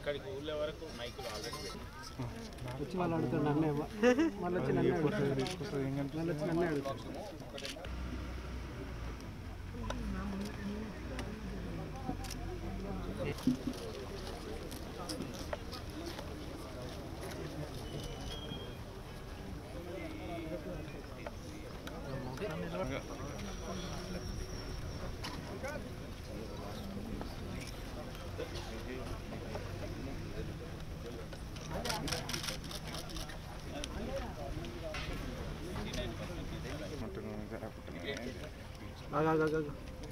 ఇక్కడికి ఊళ్ళో వరకు మైకులు ఆల్రెడీ పెట్టి వచ్చి వాళ్ళు అడుగుతారు నన్నే మళ్ళీ వచ్చి నన్నే అడుగుతారు మళ్ళీ వచ్చి నన్నే అడుగుతారు ఆగు, ఆగు, ఆగు, ఆగు.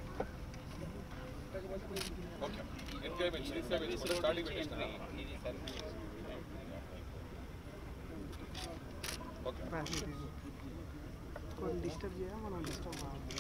కొన్ని డిస్టర్బ్ చేయ మనం డిస్టర్బ్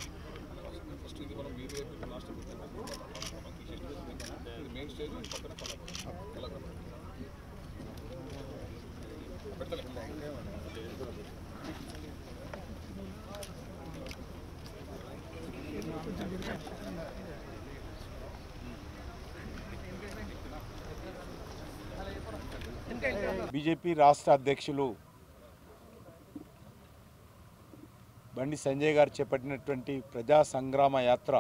బీజేపీ రాష్ట్ర అధ్యక్షులు బండి సంజయ్ గారు చేపట్టినటువంటి ప్రజా సంగ్రామ యాత్ర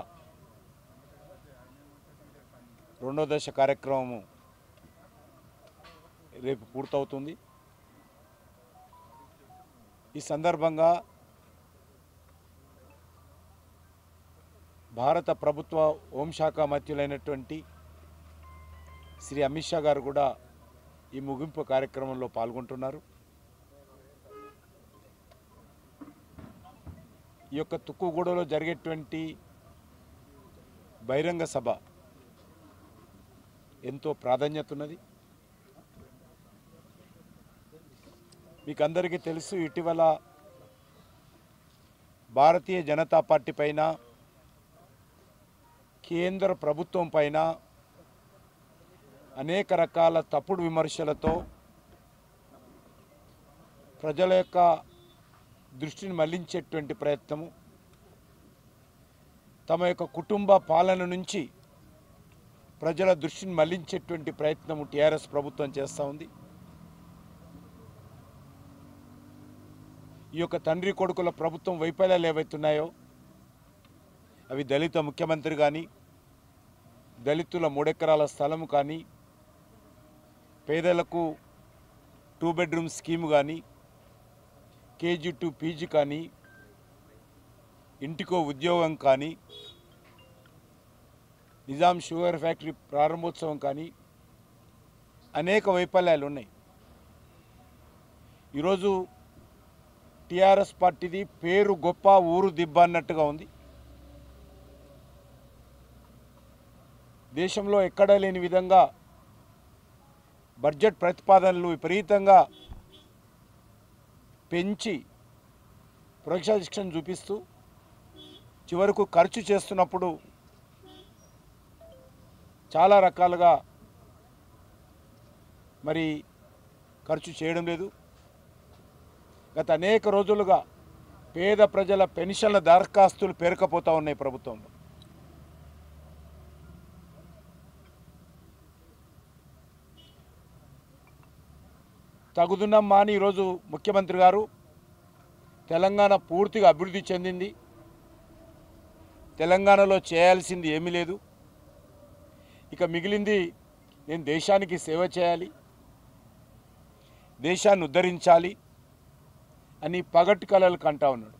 రెండో దశ కార్యక్రమం రేపు పూర్తవుతుంది ఈ సందర్భంగా భారత ప్రభుత్వ హోంశాఖ మంత్రులైనటువంటి శ్రీ అమిత్ షా గారు కూడా ఈ ముగింపు కార్యక్రమంలో పాల్గొంటున్నారు ఈ యొక్క తుక్కుగూడలో జరిగేటువంటి బహిరంగ సభ ఎంతో ప్రాధాన్యత ఉన్నది మీకు అందరికీ తెలుసు ఇటీవల భారతీయ జనతా పార్టీ పైన కేంద్ర ప్రభుత్వం పైన అనేక రకాల తప్పుడు విమర్శలతో ప్రజల యొక్క దృష్టిని మళ్లించేటువంటి ప్రయత్నము తమ యొక్క కుటుంబ పాలన నుంచి ప్రజల దృష్టిని మళ్లించేటువంటి ప్రయత్నము టీఆర్ఎస్ ప్రభుత్వం చేస్తూ ఉంది ఈ యొక్క తండ్రి కొడుకుల ప్రభుత్వం వైఫల్యాలు ఏవైతున్నాయో అవి దళిత ముఖ్యమంత్రి కానీ దళితుల మూడెకరాల స్థలము కానీ పేదలకు టూ బెడ్రూమ్ స్కీమ్ కానీ కేజీ టు పీజీ కానీ ఇంటికో ఉద్యోగం కానీ నిజాం షుగర్ ఫ్యాక్టరీ ప్రారంభోత్సవం కానీ అనేక వైఫల్యాలు ఉన్నాయి ఈరోజు టీఆర్ఎస్ పార్టీది పేరు గొప్ప ఊరు దిబ్బ అన్నట్టుగా ఉంది దేశంలో ఎక్కడా లేని విధంగా బడ్జెట్ ప్రతిపాదనలు విపరీతంగా పెంచి శిక్షణ చూపిస్తూ చివరకు ఖర్చు చేస్తున్నప్పుడు చాలా రకాలుగా మరి ఖర్చు చేయడం లేదు గత అనేక రోజులుగా పేద ప్రజల పెన్షన్ల దరఖాస్తులు పేరుకపోతూ ఉన్నాయి ప్రభుత్వంలో తగుదున్నమ్మా అని ఈరోజు ముఖ్యమంత్రి గారు తెలంగాణ పూర్తిగా అభివృద్ధి చెందింది తెలంగాణలో చేయాల్సింది ఏమీ లేదు ఇక మిగిలింది నేను దేశానికి సేవ చేయాలి దేశాన్ని ఉద్ధరించాలి అని పగటి కళలు కంటా ఉన్నాడు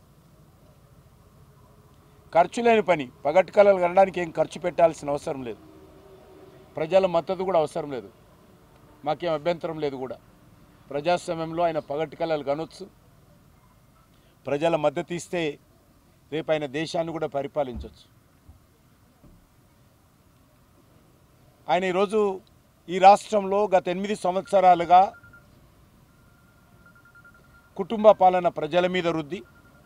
ఖర్చు లేని పని పగటి కళలు కనడానికి ఏం ఖర్చు పెట్టాల్సిన అవసరం లేదు ప్రజల మద్దతు కూడా అవసరం లేదు మాకేం అభ్యంతరం లేదు కూడా ప్రజాస్వామ్యంలో ఆయన పగటి కళలు కనొచ్చు ప్రజల మద్దతు ఇస్తే రేపు ఆయన దేశాన్ని కూడా పరిపాలించవచ్చు ఆయన ఈరోజు ఈ రాష్ట్రంలో గత ఎనిమిది సంవత్సరాలుగా కుటుంబ పాలన ప్రజల మీద రుద్ది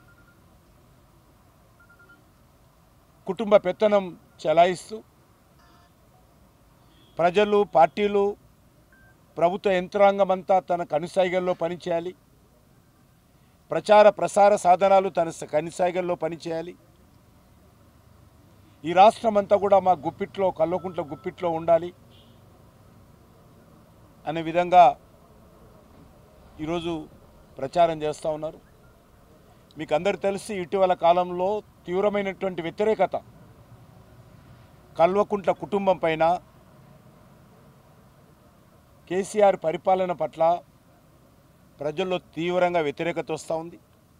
కుటుంబ పెత్తనం చెలాయిస్తూ ప్రజలు పార్టీలు ప్రభుత్వ యంత్రాంగం అంతా తన కనుసైగల్లో పనిచేయాలి ప్రచార ప్రసార సాధనాలు తన స- కనుసైగల్లో పనిచేయాలి ఈ రాష్ట్రం అంతా కూడా మా గుప్పిట్లో కల్వకుంట్ల గుప్పిట్లో ఉండాలి అనే విధంగా ఈరోజు ప్రచారం చేస్తూ ఉన్నారు మీకు అందరు తెలిసి ఇటీవల కాలంలో తీవ్రమైనటువంటి వ్యతిరేకత కల్వకుంట్ల కుటుంబం పైన కేసీఆర్ పరిపాలన పట్ల ప్రజల్లో తీవ్రంగా వ్యతిరేకత వస్తూ ఉంది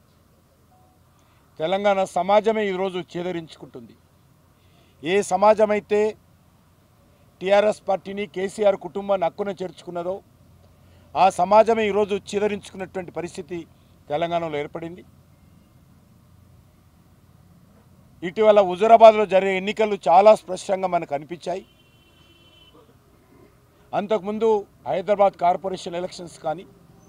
తెలంగాణ సమాజమే ఈరోజు చేదరించుకుంటుంది ఏ సమాజం అయితే టీఆర్ఎస్ పార్టీని కేసీఆర్ కుటుంబాన్ని హక్కున చేర్చుకున్నదో ఆ సమాజమే ఈరోజు చిదరించుకున్నటువంటి పరిస్థితి తెలంగాణలో ఏర్పడింది ఇటీవల హుజురాబాద్లో జరిగే ఎన్నికలు చాలా స్పష్టంగా మనకు అనిపించాయి అంతకుముందు హైదరాబాద్ కార్పొరేషన్ ఎలక్షన్స్ కానీ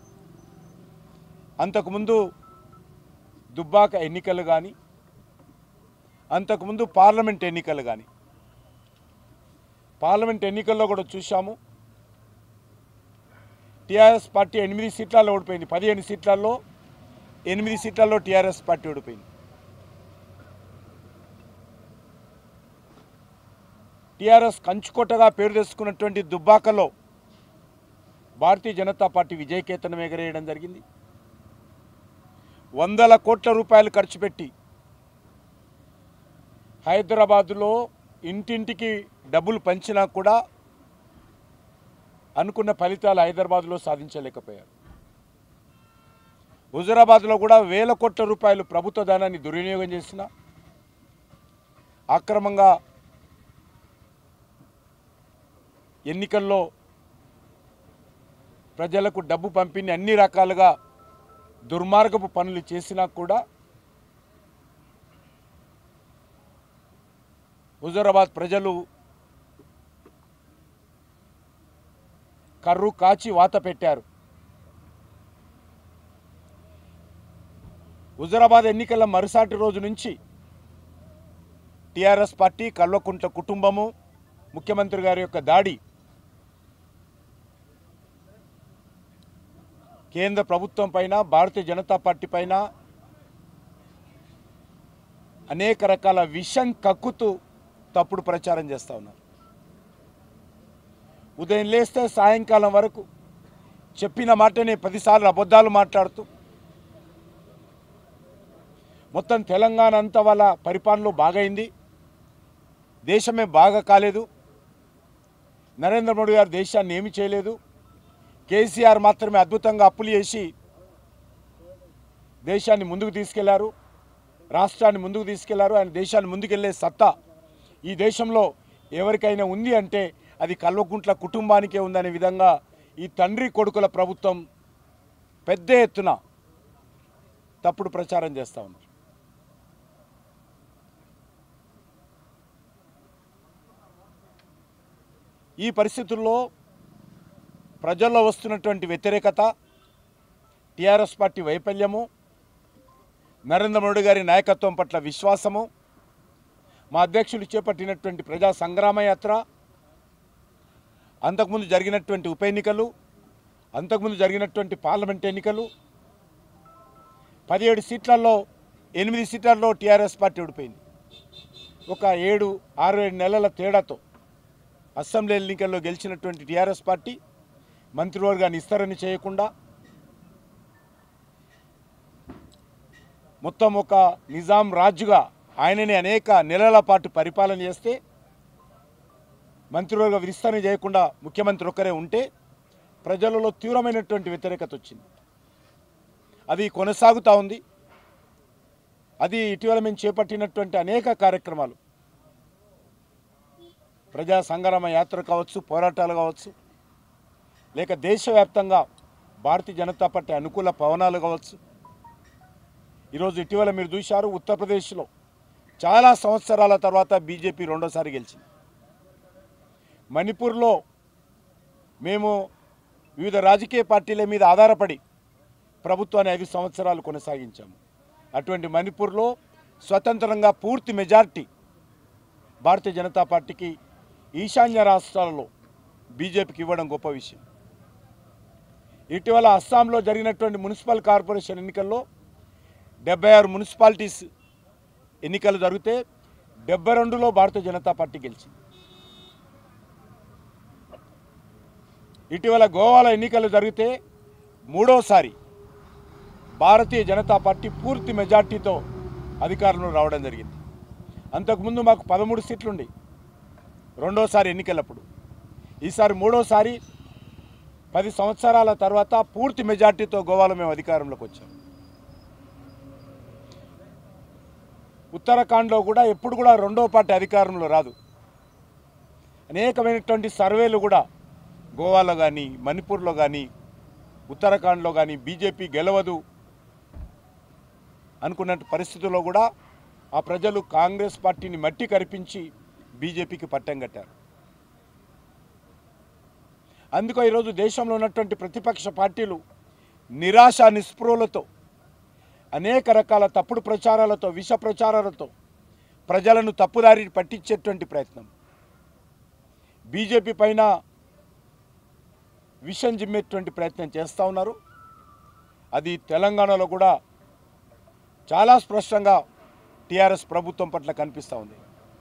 అంతకుముందు దుబ్బాక ఎన్నికలు కానీ అంతకుముందు పార్లమెంట్ ఎన్నికలు కానీ పార్లమెంట్ ఎన్నికల్లో కూడా చూశాము టీఆర్ఎస్ పార్టీ ఎనిమిది సీట్లలో ఓడిపోయింది పదిహేను సీట్లలో ఎనిమిది సీట్లలో టీఆర్ఎస్ పార్టీ ఓడిపోయింది టీఆర్ఎస్ కంచుకోటగా పేరు తెచ్చుకున్నటువంటి దుబ్బాకలో భారతీయ జనతా పార్టీ విజయకేతనం ఎగరేయడం జరిగింది వందల కోట్ల రూపాయలు ఖర్చు పెట్టి హైదరాబాదులో ఇంటింటికి డబ్బులు పంచినా కూడా అనుకున్న ఫలితాలు హైదరాబాద్లో సాధించలేకపోయారు హుజురాబాద్లో కూడా వేల కోట్ల రూపాయలు ప్రభుత్వ ధనాన్ని దుర్వినియోగం చేసిన అక్రమంగా ఎన్నికల్లో ప్రజలకు డబ్బు పంపిణీ అన్ని రకాలుగా దుర్మార్గపు పనులు చేసినా కూడా హుజరాబాద్ ప్రజలు కర్రు కాచి వాత పెట్టారు హుజరాబాద్ ఎన్నికల మరుసాటి రోజు నుంచి టీఆర్ఎస్ పార్టీ కల్వకుంట్ల కుటుంబము ముఖ్యమంత్రి గారి యొక్క దాడి కేంద్ర ప్రభుత్వం పైన భారతీయ జనతా పార్టీ పైన అనేక రకాల విషం కక్కుతూ తప్పుడు ప్రచారం చేస్తూ ఉన్నారు ఉదయం లేస్తే సాయంకాలం వరకు చెప్పిన మాటనే పదిసార్లు అబద్ధాలు మాట్లాడుతూ మొత్తం తెలంగాణ అంతా వాళ్ళ పరిపాలనలో బాగైంది దేశమే బాగా కాలేదు నరేంద్ర మోడీ గారు దేశాన్ని ఏమి చేయలేదు కేసీఆర్ మాత్రమే అద్భుతంగా అప్పులు చేసి దేశాన్ని ముందుకు తీసుకెళ్లారు రాష్ట్రాన్ని ముందుకు తీసుకెళ్లారు ఆయన దేశాన్ని ముందుకెళ్లే సత్తా ఈ దేశంలో ఎవరికైనా ఉంది అంటే అది కల్వకుంట్ల కుటుంబానికే ఉందనే విధంగా ఈ తండ్రి కొడుకుల ప్రభుత్వం పెద్ద ఎత్తున తప్పుడు ప్రచారం చేస్తూ ఉన్నారు ఈ పరిస్థితుల్లో ప్రజల్లో వస్తున్నటువంటి వ్యతిరేకత టీఆర్ఎస్ పార్టీ వైఫల్యము నరేంద్ర మోడీ గారి నాయకత్వం పట్ల విశ్వాసము మా అధ్యక్షులు చేపట్టినటువంటి ప్రజా సంగ్రామ యాత్ర అంతకుముందు జరిగినటువంటి ఉప ఎన్నికలు అంతకుముందు జరిగినటువంటి పార్లమెంట్ ఎన్నికలు పదిహేడు సీట్లలో ఎనిమిది సీట్లలో టీఆర్ఎస్ పార్టీ ఓడిపోయింది ఒక ఏడు ఆరు ఏడు నెలల తేడాతో అసెంబ్లీ ఎన్నికల్లో గెలిచినటువంటి టీఆర్ఎస్ పార్టీ మంత్రివర్గాన్ని విస్తరణ చేయకుండా మొత్తం ఒక నిజాం రాజుగా ఆయనని అనేక నెలల పాటు పరిపాలన చేస్తే మంత్రివర్గ విస్తరణ చేయకుండా ముఖ్యమంత్రి ఒక్కరే ఉంటే ప్రజలలో తీవ్రమైనటువంటి వ్యతిరేకత వచ్చింది అది కొనసాగుతూ ఉంది అది ఇటీవల మేము చేపట్టినటువంటి అనేక కార్యక్రమాలు ప్రజా సంగ్రామ యాత్ర కావచ్చు పోరాటాలు కావచ్చు లేక దేశవ్యాప్తంగా భారతీయ జనతా పార్టీ అనుకూల పవనాలు కావచ్చు ఈరోజు ఇటీవల మీరు చూశారు ఉత్తరప్రదేశ్లో చాలా సంవత్సరాల తర్వాత బీజేపీ రెండోసారి గెలిచింది మణిపూర్లో మేము వివిధ రాజకీయ పార్టీల మీద ఆధారపడి ప్రభుత్వాన్ని ఐదు సంవత్సరాలు కొనసాగించాము అటువంటి మణిపూర్లో స్వతంత్రంగా పూర్తి మెజార్టీ భారతీయ జనతా పార్టీకి ఈశాన్య రాష్ట్రాలలో బీజేపీకి ఇవ్వడం గొప్ప విషయం ఇటీవల అస్సాంలో జరిగినటువంటి మున్సిపల్ కార్పొరేషన్ ఎన్నికల్లో డెబ్బై ఆరు మున్సిపాలిటీస్ ఎన్నికలు జరిగితే డెబ్బై రెండులో భారతీయ జనతా పార్టీ గెలిచింది ఇటీవల గోవాలో ఎన్నికలు జరిగితే మూడోసారి భారతీయ జనతా పార్టీ పూర్తి మెజార్టీతో అధికారంలో రావడం జరిగింది అంతకుముందు మాకు పదమూడు సీట్లుండి రెండోసారి ఎన్నికలప్పుడు ఈసారి మూడోసారి పది సంవత్సరాల తర్వాత పూర్తి మెజార్టీతో గోవాలో మేము అధికారంలోకి వచ్చాం ఉత్తరాఖండ్లో కూడా ఎప్పుడు కూడా రెండో పార్టీ అధికారంలో రాదు అనేకమైనటువంటి సర్వేలు కూడా గోవాలో కానీ మణిపూర్లో కానీ ఉత్తరాఖండ్లో కానీ బీజేపీ గెలవదు అనుకున్న పరిస్థితుల్లో కూడా ఆ ప్రజలు కాంగ్రెస్ పార్టీని మట్టి కరిపించి బీజేపీకి పట్టం కట్టారు అందుకో ఈరోజు దేశంలో ఉన్నటువంటి ప్రతిపక్ష పార్టీలు నిరాశ నిస్పృహలతో అనేక రకాల తప్పుడు ప్రచారాలతో విష ప్రచారాలతో ప్రజలను తప్పుదారి పట్టించేటువంటి ప్రయత్నం బీజేపీ పైన విషం జిమ్మేటువంటి ప్రయత్నం చేస్తూ ఉన్నారు అది తెలంగాణలో కూడా చాలా స్పష్టంగా టీఆర్ఎస్ ప్రభుత్వం పట్ల కనిపిస్తూ ఉంది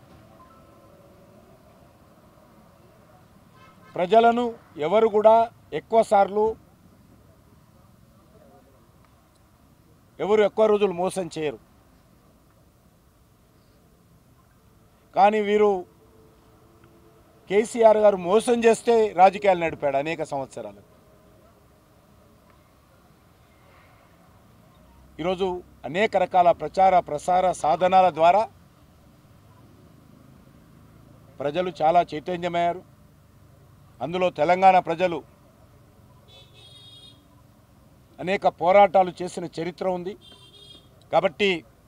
ప్రజలను ఎవరు కూడా ఎక్కువ సార్లు ఎవరు ఎక్కువ రోజులు మోసం చేయరు కానీ వీరు కేసీఆర్ గారు మోసం చేస్తే రాజకీయాలు నడిపాడు అనేక సంవత్సరాలు ఈరోజు అనేక రకాల ప్రచార ప్రసార సాధనాల ద్వారా ప్రజలు చాలా చైతన్యమయ్యారు అందులో తెలంగాణ ప్రజలు అనేక పోరాటాలు చేసిన చరిత్ర ఉంది కాబట్టి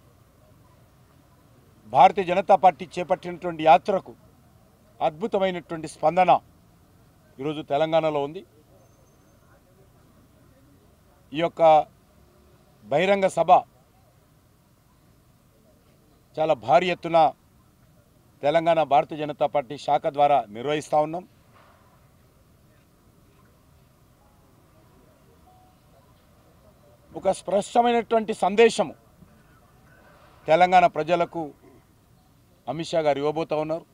భారతీయ జనతా పార్టీ చేపట్టినటువంటి యాత్రకు అద్భుతమైనటువంటి స్పందన ఈరోజు తెలంగాణలో ఉంది ఈ యొక్క బహిరంగ సభ చాలా భారీ ఎత్తున తెలంగాణ భారతీయ జనతా పార్టీ శాఖ ద్వారా నిర్వహిస్తూ ఉన్నాం ఒక స్పష్టమైనటువంటి సందేశము తెలంగాణ ప్రజలకు అమిత్ షా గారు ఇవ్వబోతూ ఉన్నారు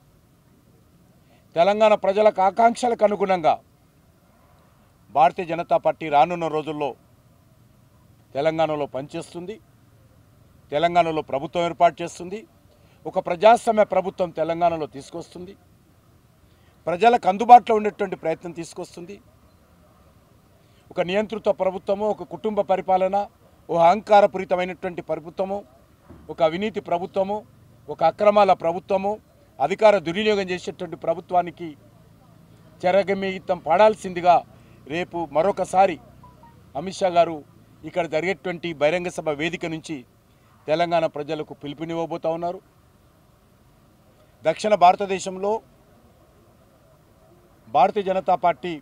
తెలంగాణ ప్రజలకు ఆకాంక్షలకు అనుగుణంగా భారతీయ జనతా పార్టీ రానున్న రోజుల్లో తెలంగాణలో పనిచేస్తుంది తెలంగాణలో ప్రభుత్వం ఏర్పాటు చేస్తుంది ఒక ప్రజాస్వామ్య ప్రభుత్వం తెలంగాణలో తీసుకొస్తుంది ప్రజలకు అందుబాటులో ఉండేటువంటి ప్రయత్నం తీసుకొస్తుంది ఒక నియంత్రిత ప్రభుత్వము ఒక కుటుంబ పరిపాలన ఒక అహంకారపూరితమైనటువంటి ప్రభుత్వము ఒక అవినీతి ప్రభుత్వము ఒక అక్రమాల ప్రభుత్వము అధికార దుర్వినియోగం చేసేటువంటి ప్రభుత్వానికి చెరగమితం పాడాల్సిందిగా రేపు మరొకసారి అమిత్ షా గారు ఇక్కడ జరిగేటువంటి బహిరంగ సభ వేదిక నుంచి తెలంగాణ ప్రజలకు పిలుపునివ్వబోతా ఉన్నారు దక్షిణ భారతదేశంలో భారతీయ జనతా పార్టీ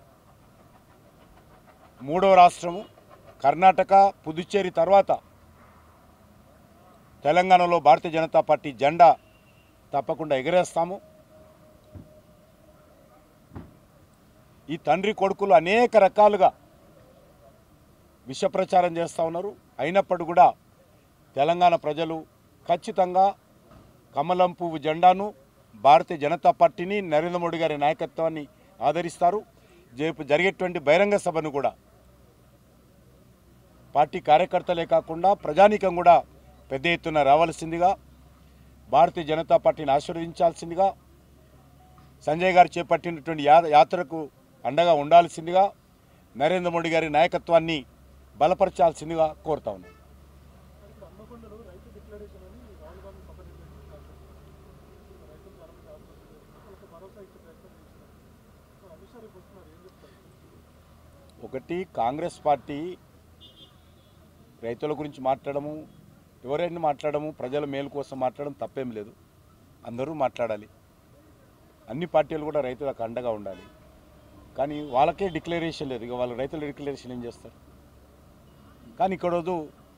మూడో రాష్ట్రము కర్ణాటక పుదుచ్చేరి తర్వాత తెలంగాణలో భారతీయ జనతా పార్టీ జెండా తప్పకుండా ఎగరేస్తాము ఈ తండ్రి కొడుకులు అనేక రకాలుగా విష ప్రచారం చేస్తూ ఉన్నారు అయినప్పటికీ కూడా తెలంగాణ ప్రజలు ఖచ్చితంగా కమలం పువ్వు జెండాను భారతీయ జనతా పార్టీని నరేంద్ర మోడీ గారి నాయకత్వాన్ని ఆదరిస్తారు రేపు జరిగేటువంటి బహిరంగ సభను కూడా పార్టీ కార్యకర్తలే కాకుండా ప్రజానీకం కూడా పెద్ద ఎత్తున రావాల్సిందిగా భారతీయ జనతా పార్టీని ఆశీర్వదించాల్సిందిగా సంజయ్ గారు చేపట్టినటువంటి యా యాత్రకు అండగా ఉండాల్సిందిగా నరేంద్ర మోడీ గారి నాయకత్వాన్ని బలపరచాల్సిందిగా కోరుతా ఉన్నాను ఒకటి కాంగ్రెస్ పార్టీ రైతుల గురించి మాట్లాడము ఎవరైనా మాట్లాడము ప్రజల మేలు కోసం మాట్లాడడం తప్పేం లేదు అందరూ మాట్లాడాలి అన్ని పార్టీలు కూడా రైతులకు అండగా ఉండాలి కానీ వాళ్ళకే డిక్లరేషన్ లేదు ఇక వాళ్ళు రైతుల డిక్లరేషన్ ఏం చేస్తారు కానీ ఇక్కడ రోజు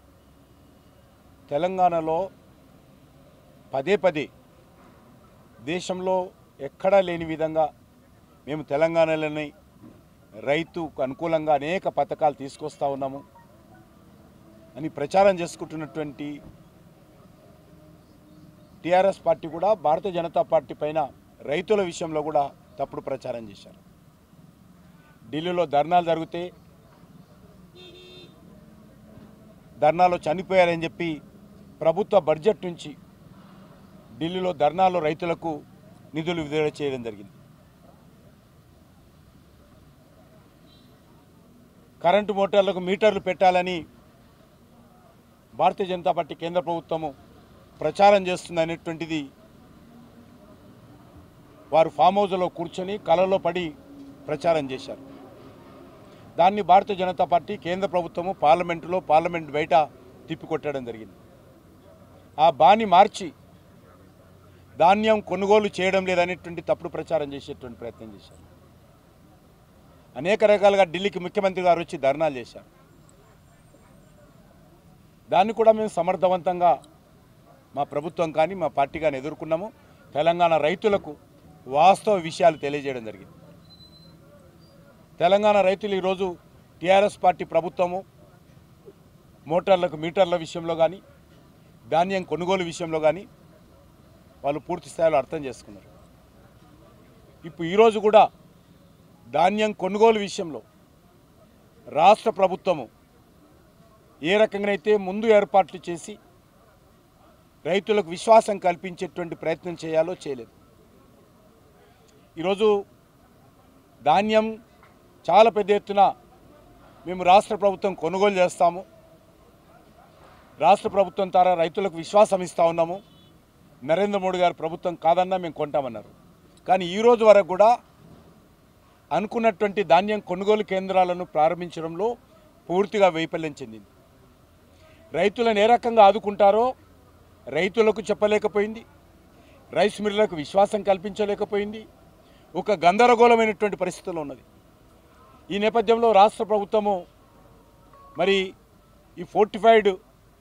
తెలంగాణలో పదే పదే దేశంలో ఎక్కడా లేని విధంగా మేము తెలంగాణలోని రైతుకు అనుకూలంగా అనేక పథకాలు తీసుకొస్తా ఉన్నాము అని ప్రచారం చేసుకుంటున్నటువంటి టీఆర్ఎస్ పార్టీ కూడా భారతీయ జనతా పార్టీ పైన రైతుల విషయంలో కూడా తప్పుడు ప్రచారం చేశారు ఢిల్లీలో ధర్నాలు జరిగితే ధర్నాలో చనిపోయారని చెప్పి ప్రభుత్వ బడ్జెట్ నుంచి ఢిల్లీలో ధర్నాలో రైతులకు నిధులు విడుదల చేయడం జరిగింది కరెంటు మోటార్లకు మీటర్లు పెట్టాలని భారతీయ జనతా పార్టీ కేంద్ర ప్రభుత్వము ప్రచారం చేస్తుంది అనేటువంటిది వారు ఫామ్ హౌస్లో కూర్చొని కలలో పడి ప్రచారం చేశారు దాన్ని భారతీయ జనతా పార్టీ కేంద్ర ప్రభుత్వము పార్లమెంటులో పార్లమెంట్ బయట తిప్పికొట్టడం జరిగింది ఆ బాని మార్చి ధాన్యం కొనుగోలు చేయడం లేదనేటువంటి తప్పుడు ప్రచారం చేసేటువంటి ప్రయత్నం చేశారు అనేక రకాలుగా ఢిల్లీకి ముఖ్యమంత్రి గారు వచ్చి ధర్నాలు చేశారు దాన్ని కూడా మేము సమర్థవంతంగా మా ప్రభుత్వం కానీ మా పార్టీ కానీ ఎదుర్కొన్నాము తెలంగాణ రైతులకు వాస్తవ విషయాలు తెలియజేయడం జరిగింది తెలంగాణ రైతులు ఈరోజు టీఆర్ఎస్ పార్టీ ప్రభుత్వము మోటార్లకు మీటర్ల విషయంలో కానీ ధాన్యం కొనుగోలు విషయంలో కానీ వాళ్ళు పూర్తి స్థాయిలో అర్థం చేసుకున్నారు ఇప్పుడు ఈరోజు కూడా ధాన్యం కొనుగోలు విషయంలో రాష్ట్ర ప్రభుత్వము ఏ రకంగానైతే ముందు ఏర్పాట్లు చేసి రైతులకు విశ్వాసం కల్పించేటువంటి ప్రయత్నం చేయాలో చేయలేదు ఈరోజు ధాన్యం చాలా పెద్ద ఎత్తున మేము రాష్ట్ర ప్రభుత్వం కొనుగోలు చేస్తాము రాష్ట్ర ప్రభుత్వం ద్వారా రైతులకు విశ్వాసం ఇస్తా ఉన్నాము నరేంద్ర మోడీ గారి ప్రభుత్వం కాదన్నా మేము కొంటామన్నారు కానీ ఈ రోజు వరకు కూడా అనుకున్నటువంటి ధాన్యం కొనుగోలు కేంద్రాలను ప్రారంభించడంలో పూర్తిగా వైఫల్యం చెందింది రైతులను ఏ రకంగా ఆదుకుంటారో రైతులకు చెప్పలేకపోయింది రైస్ మిల్లులకు విశ్వాసం కల్పించలేకపోయింది ఒక గందరగోళమైనటువంటి పరిస్థితుల్లో ఉన్నది ఈ నేపథ్యంలో రాష్ట్ర ప్రభుత్వము మరి ఈ ఫోర్టిఫైడ్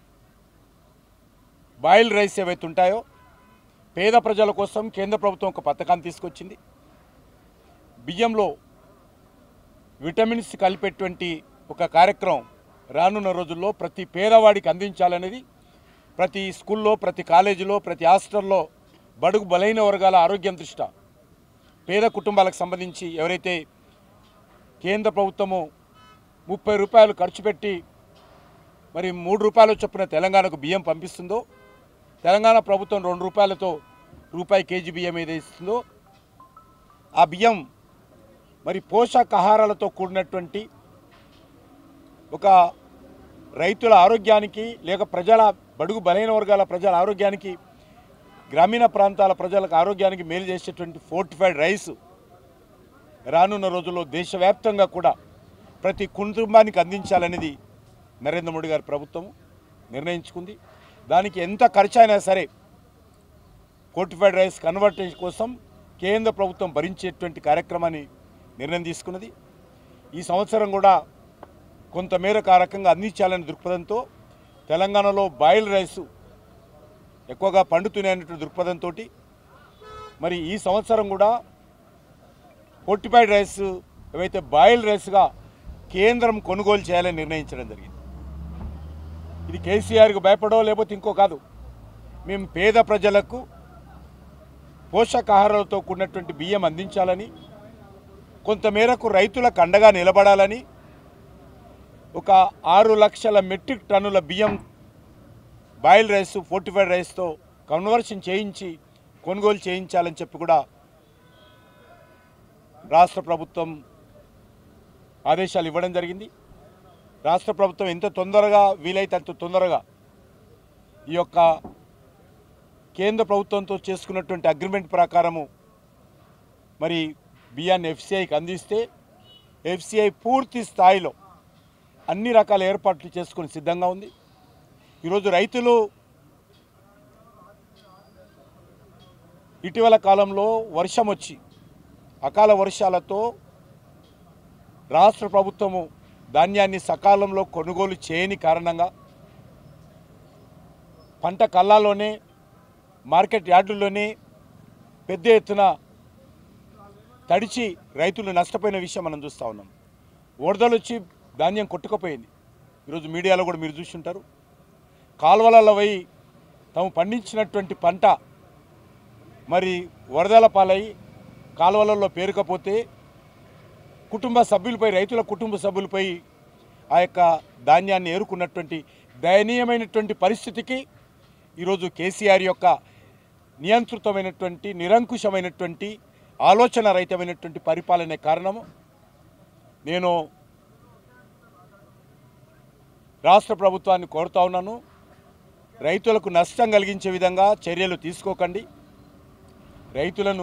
బాయిల్ రైస్ ఏవైతే ఉంటాయో పేద ప్రజల కోసం కేంద్ర ప్రభుత్వం ఒక పథకాన్ని తీసుకొచ్చింది బియ్యంలో విటమిన్స్ కలిపేటువంటి ఒక కార్యక్రమం రానున్న రోజుల్లో ప్రతి పేదవాడికి అందించాలనేది ప్రతి స్కూల్లో ప్రతి కాలేజీలో ప్రతి హాస్టల్లో బడుగు బలైన వర్గాల ఆరోగ్యం దృష్ట్యా పేద కుటుంబాలకు సంబంధించి ఎవరైతే కేంద్ర ప్రభుత్వము ముప్పై రూపాయలు ఖర్చు పెట్టి మరి మూడు రూపాయల చొప్పున తెలంగాణకు బియ్యం పంపిస్తుందో తెలంగాణ ప్రభుత్వం రెండు రూపాయలతో రూపాయి కేజీ బియ్యం ఏదైతే ఇస్తుందో ఆ బియ్యం మరి పోషకాహారాలతో కూడినటువంటి ఒక రైతుల ఆరోగ్యానికి లేక ప్రజల బడుగు బలైన వర్గాల ప్రజల ఆరోగ్యానికి గ్రామీణ ప్రాంతాల ప్రజలకు ఆరోగ్యానికి మేలు చేసేటువంటి ఫోర్టిఫైడ్ రైస్ రానున్న రోజుల్లో దేశవ్యాప్తంగా కూడా ప్రతి కుటుంబానికి అందించాలనేది నరేంద్ర మోడీ గారి ప్రభుత్వం నిర్ణయించుకుంది దానికి ఎంత ఖర్చు అయినా సరే ఫోర్టిఫైడ్ రైస్ కన్వర్టేషన్ కోసం కేంద్ర ప్రభుత్వం భరించేటువంటి కార్యక్రమాన్ని నిర్ణయం తీసుకున్నది ఈ సంవత్సరం కూడా కొంతమేరకు ఆ రకంగా అందించాలనే దృక్పథంతో తెలంగాణలో బాయిల్ రైసు ఎక్కువగా పండుతున్నాయనేటువంటి దృక్పథంతో మరి ఈ సంవత్సరం కూడా ఫోర్టిఫైడ్ రైస్ ఏవైతే బాయిల్ రైస్గా కేంద్రం కొనుగోలు చేయాలని నిర్ణయించడం జరిగింది ఇది కేసీఆర్కి భయపడో లేకపోతే ఇంకో కాదు మేము పేద ప్రజలకు పోషకాహారాలతో కూడినటువంటి బియ్యం అందించాలని కొంతమేరకు రైతులకు అండగా నిలబడాలని ఒక ఆరు లక్షల మెట్రిక్ టన్నుల బియ్యం బాయిల్ రైస్ ఫోర్టిఫైడ్ రైస్తో కన్వర్షన్ చేయించి కొనుగోలు చేయించాలని చెప్పి కూడా రాష్ట్ర ప్రభుత్వం ఆదేశాలు ఇవ్వడం జరిగింది రాష్ట్ర ప్రభుత్వం ఎంత తొందరగా వీలైతే అంత తొందరగా ఈ యొక్క కేంద్ర ప్రభుత్వంతో చేసుకున్నటువంటి అగ్రిమెంట్ ప్రకారము మరి బియ్యాన్ని ఎఫ్సిఐకి అందిస్తే ఎఫ్సిఐ పూర్తి స్థాయిలో అన్ని రకాల ఏర్పాట్లు చేసుకుని సిద్ధంగా ఉంది ఈరోజు రైతులు ఇటీవల కాలంలో వర్షం వచ్చి అకాల వర్షాలతో రాష్ట్ర ప్రభుత్వము ధాన్యాన్ని సకాలంలో కొనుగోలు చేయని కారణంగా పంట కళ్ళాలోనే మార్కెట్ యార్డుల్లోనే పెద్ద ఎత్తున తడిచి రైతులు నష్టపోయిన విషయం మనం చూస్తూ ఉన్నాం వరదలు వచ్చి ధాన్యం కొట్టుకుపోయింది ఈరోజు మీడియాలో కూడా మీరు చూస్తుంటారు కాలువలలో పోయి తాము పండించినటువంటి పంట మరి వరదల పాలై కాలువలలో పేరుకపోతే కుటుంబ సభ్యులపై రైతుల కుటుంబ సభ్యులపై ఆ యొక్క ధాన్యాన్ని ఏరుకున్నటువంటి దయనీయమైనటువంటి పరిస్థితికి ఈరోజు కేసీఆర్ యొక్క నియంత్రితమైనటువంటి నిరంకుశమైనటువంటి ఆలోచన రహితమైనటువంటి పరిపాలనే కారణము నేను రాష్ట్ర ప్రభుత్వాన్ని కోరుతా ఉన్నాను రైతులకు నష్టం కలిగించే విధంగా చర్యలు తీసుకోకండి రైతులను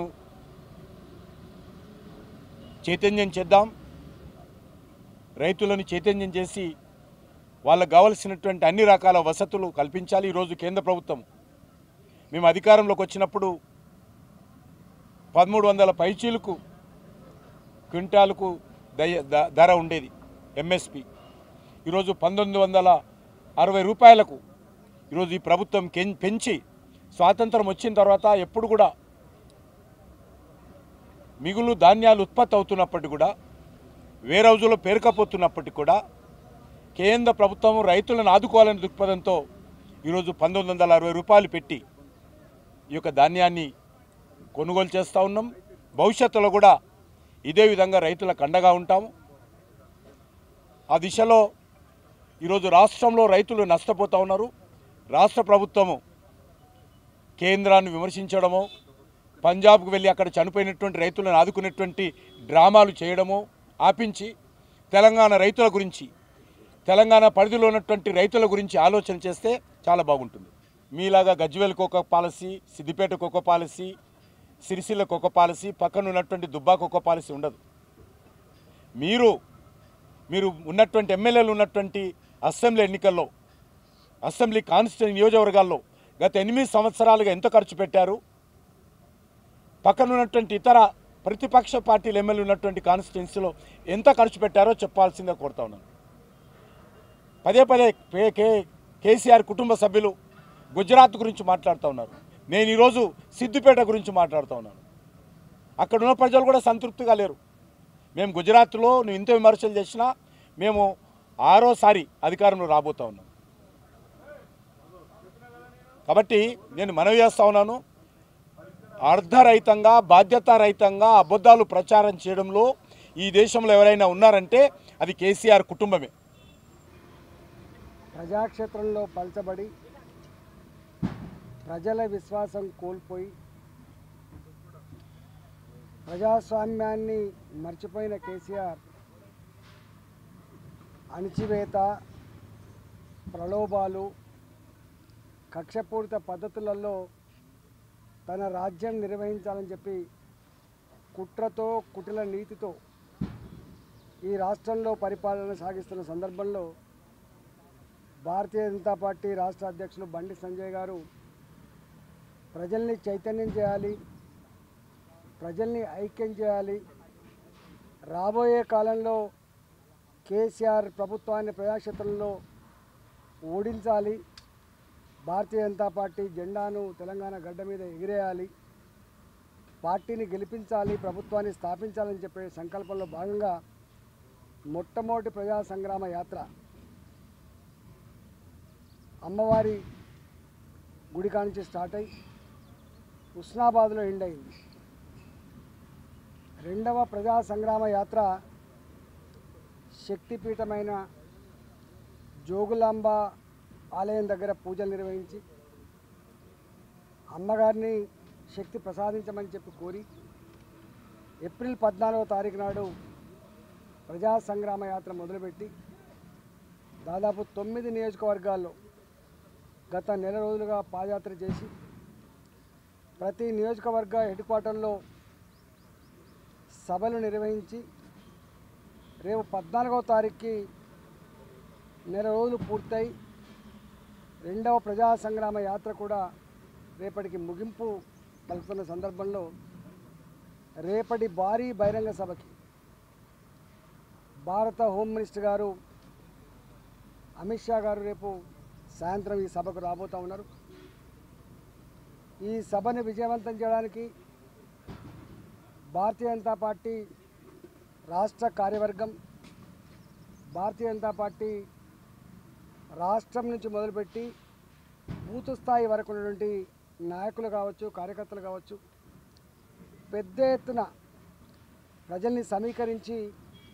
చైతన్యం చేద్దాం రైతులను చైతన్యం చేసి వాళ్ళకు కావలసినటువంటి అన్ని రకాల వసతులు కల్పించాలి ఈరోజు కేంద్ర ప్రభుత్వం మేము అధికారంలోకి వచ్చినప్పుడు పదమూడు వందల పైచీలకు క్వింటాలకు దయ ద- ధర ఉండేది ఎంఎస్పి ఈరోజు పంతొమ్మిది వందల అరవై రూపాయలకు ఈరోజు ఈ ప్రభుత్వం కెం- పెంచి స్వాతంత్రం వచ్చిన తర్వాత ఎప్పుడు కూడా మిగులు ధాన్యాలు ఉత్పత్తి అవుతున్నప్పటికీ కూడా వేరే రోజుల్లో పేరుకపోతున్నప్పటికీ కూడా కేంద్ర ప్రభుత్వం రైతులను ఆదుకోవాలనే దృక్పథంతో ఈరోజు పంతొమ్మిది వందల అరవై రూపాయలు పెట్టి ఈ యొక్క ధాన్యాన్ని కొనుగోలు చేస్తూ ఉన్నాం భవిష్యత్తులో కూడా ఇదే విధంగా రైతులకు అండగా ఉంటాము ఆ దిశలో ఈరోజు రాష్ట్రంలో రైతులు నష్టపోతూ ఉన్నారు రాష్ట్ర ప్రభుత్వము కేంద్రాన్ని విమర్శించడమో పంజాబ్కు వెళ్ళి అక్కడ చనిపోయినటువంటి రైతులను ఆదుకునేటువంటి డ్రామాలు చేయడమో ఆపించి తెలంగాణ రైతుల గురించి తెలంగాణ పరిధిలో ఉన్నటువంటి రైతుల గురించి ఆలోచన చేస్తే చాలా బాగుంటుంది మీలాగా గజ్వేల్కి ఒక పాలసీ సిద్దిపేటకు ఒక పాలసీ సిరిసిల్లకు ఒక పాలసీ పక్కన ఉన్నటువంటి దుబ్బాకు ఒక పాలసీ ఉండదు మీరు మీరు ఉన్నటువంటి ఎమ్మెల్యేలు ఉన్నటువంటి అసెంబ్లీ ఎన్నికల్లో అసెంబ్లీ కాన్స్టిట్యూన్ నియోజకవర్గాల్లో గత ఎనిమిది సంవత్సరాలుగా ఎంత ఖర్చు పెట్టారు పక్కన ఉన్నటువంటి ఇతర ప్రతిపక్ష పార్టీలు ఎమ్మెల్యే ఉన్నటువంటి కాన్స్టిట్యున్సీలో ఎంత ఖర్చు పెట్టారో చెప్పాల్సిందే కోరుతా ఉన్నాను పదే పదే కే- కే కేసీఆర్ కుటుంబ సభ్యులు గుజరాత్ గురించి మాట్లాడుతూ ఉన్నారు నేను ఈరోజు సిద్దిపేట గురించి మాట్లాడుతూ ఉన్నాను అక్కడ ఉన్న ప్రజలు కూడా సంతృప్తిగా లేరు మేము గుజరాత్లో నువ్వు ఇంత విమర్శలు చేసినా మేము ఆరోసారి అధికారంలో రాబోతా ఉన్నాం కాబట్టి నేను మనవి చేస్తా ఉన్నాను అర్ధరహితంగా బాధ్యతారహితంగా అబద్ధాలు ప్రచారం చేయడంలో ఈ దేశంలో ఎవరైనా ఉన్నారంటే అది కేసీఆర్ కుటుంబమే ప్రజాక్షేత్రంలో పలచబడి ప్రజల విశ్వాసం కోల్పోయి ప్రజాస్వామ్యాన్ని మర్చిపోయిన కేసీఆర్ అణిచివేత ప్రలోభాలు కక్షపూరిత పద్ధతులలో తన రాజ్యం నిర్వహించాలని చెప్పి కుట్రతో కుటిల నీతితో ఈ రాష్ట్రంలో పరిపాలన సాగిస్తున్న సందర్భంలో భారతీయ జనతా పార్టీ రాష్ట్ర అధ్యక్షులు బండి సంజయ్ గారు ప్రజల్ని చైతన్యం చేయాలి ప్రజల్ని ఐక్యం చేయాలి రాబోయే కాలంలో కేసీఆర్ ప్రభుత్వాన్ని ప్రజాక్షేత్రంలో ఓడించాలి భారతీయ జనతా పార్టీ జెండాను తెలంగాణ గడ్డ మీద ఎగిరేయాలి పార్టీని గెలిపించాలి ప్రభుత్వాన్ని స్థాపించాలని చెప్పే సంకల్పంలో భాగంగా మొట్టమొదటి ప్రజా సంగ్రామ యాత్ర అమ్మవారి గుడి కానించి స్టార్ట్ అయ్యి హుస్నాబాద్లో ఎండ్ అయింది రెండవ ప్రజా సంగ్రామ యాత్ర శక్తిపీఠమైన జోగులాంబ ఆలయం దగ్గర పూజలు నిర్వహించి అమ్మగారిని శక్తి ప్రసాదించమని చెప్పి కోరి ఏప్రిల్ పద్నాలుగో తారీఖు నాడు ప్రజా సంగ్రామ యాత్ర మొదలుపెట్టి దాదాపు తొమ్మిది నియోజకవర్గాల్లో గత నెల రోజులుగా పాదయాత్ర చేసి ప్రతి నియోజకవర్గ హెడ్ క్వార్టర్లో సభలు నిర్వహించి రేపు పద్నాలుగవ తారీఖుకి నెల రోజులు పూర్తయి రెండవ ప్రజా సంగ్రామ యాత్ర కూడా రేపటికి ముగింపు పలుకుతున్న సందర్భంలో రేపటి భారీ బహిరంగ సభకి భారత హోమ్ మినిస్టర్ గారు అమిత్ షా గారు రేపు సాయంత్రం ఈ సభకు రాబోతూ ఉన్నారు ఈ సభను విజయవంతం చేయడానికి భారతీయ జనతా పార్టీ రాష్ట్ర కార్యవర్గం భారతీయ జనతా పార్టీ రాష్ట్రం నుంచి మొదలుపెట్టి బూత్ స్థాయి వరకు ఉన్నటువంటి నాయకులు కావచ్చు కార్యకర్తలు కావచ్చు పెద్ద ఎత్తున ప్రజల్ని సమీకరించి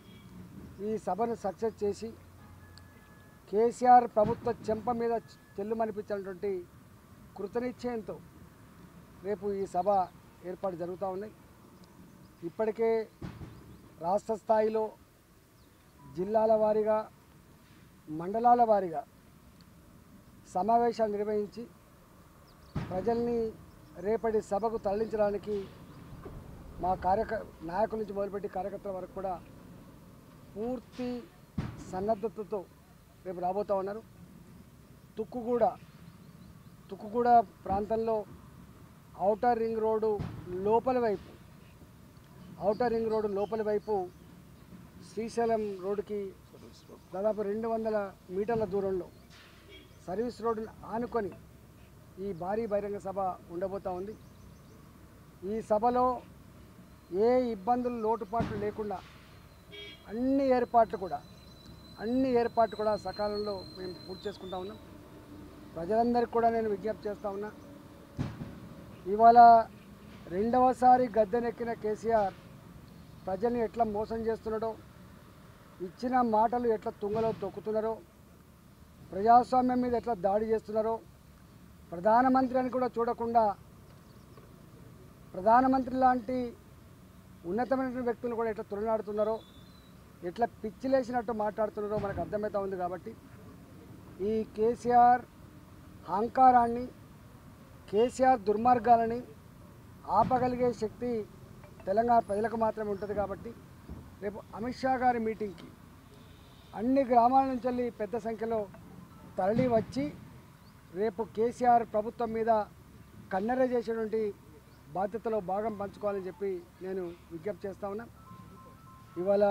ఈ సభను సక్సెస్ చేసి కేసీఆర్ ప్రభుత్వ చెంప మీద చెల్లుమనిపించినటువంటి కృతనిశ్చయంతో రేపు ఈ సభ ఏర్పాటు జరుగుతూ ఉన్నాయి ఇప్పటికే రాష్ట్ర స్థాయిలో జిల్లాల వారీగా మండలాల వారీగా సమావేశాలు నిర్వహించి ప్రజల్ని రేపటి సభకు తరలించడానికి మా కార్యక నాయకుల నుంచి మొదలుపెట్టి కార్యకర్తల వరకు కూడా పూర్తి సన్నద్ధతతో రేపు రాబోతూ ఉన్నారు తుక్కుగూడ తుక్కుగూడ ప్రాంతంలో ఔటర్ రింగ్ రోడ్డు లోపలి వైపు ఔటర్ రింగ్ రోడ్డు లోపలి వైపు శ్రీశైలం రోడ్డుకి దాదాపు రెండు వందల మీటర్ల దూరంలో సర్వీస్ రోడ్డును ఆనుకొని ఈ భారీ బహిరంగ సభ ఉండబోతూ ఉంది ఈ సభలో ఏ ఇబ్బందులు లోటుపాట్లు లేకుండా అన్ని ఏర్పాట్లు కూడా అన్ని ఏర్పాట్లు కూడా సకాలంలో మేము పూర్తి చేసుకుంటా ఉన్నాం ప్రజలందరికీ కూడా నేను విజ్ఞప్తి చేస్తూ ఉన్నా ఇవాళ రెండవసారి గద్దెనెక్కిన కేసీఆర్ ప్రజల్ని ఎట్లా మోసం చేస్తున్నాడో ఇచ్చిన మాటలు ఎట్లా తుంగలో తొక్కుతున్నారో ప్రజాస్వామ్యం మీద ఎట్లా దాడి చేస్తున్నారో ప్రధానమంత్రి అని కూడా చూడకుండా ప్రధానమంత్రి లాంటి ఉన్నతమైన వ్యక్తులు కూడా ఎట్లా తులనాడుతున్నారో ఎట్లా పిచ్చిలేసినట్టు మాట్లాడుతున్నారో మనకు అర్థమవుతా ఉంది కాబట్టి ఈ కేసీఆర్ అహంకారాన్ని కేసీఆర్ దుర్మార్గాలని ఆపగలిగే శక్తి తెలంగాణ ప్రజలకు మాత్రమే ఉంటుంది కాబట్టి రేపు అమిత్ షా గారి మీటింగ్కి అన్ని గ్రామాల నుంచి వెళ్ళి పెద్ద సంఖ్యలో తరలి వచ్చి రేపు కేసీఆర్ ప్రభుత్వం మీద కన్నెర చేసేటువంటి బాధ్యతలో భాగం పంచుకోవాలని చెప్పి నేను విజ్ఞప్తి చేస్తా ఉన్నా ఇవాళ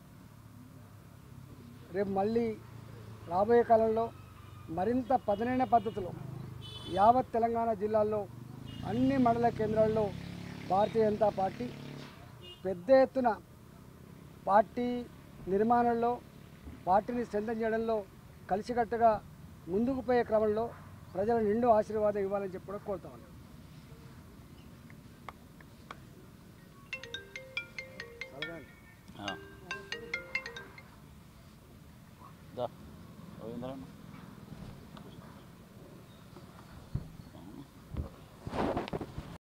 రేపు మళ్ళీ రాబోయే కాలంలో మరింత పదునైన పద్ధతిలో యావత్ తెలంగాణ జిల్లాల్లో అన్ని మండల కేంద్రాల్లో భారతీయ జనతా పార్టీ పెద్ద ఎత్తున పార్టీ నిర్మాణంలో పార్టీని స్ట్రెంథన్ చేయడంలో కలిసికట్టుగా ముందుకు పోయే క్రమంలో ప్రజల నిండు ఆశీర్వాదం ఇవ్వాలని చెప్పి కూడా కోరుతా ఉన్నాను దా రవీంద్రన్న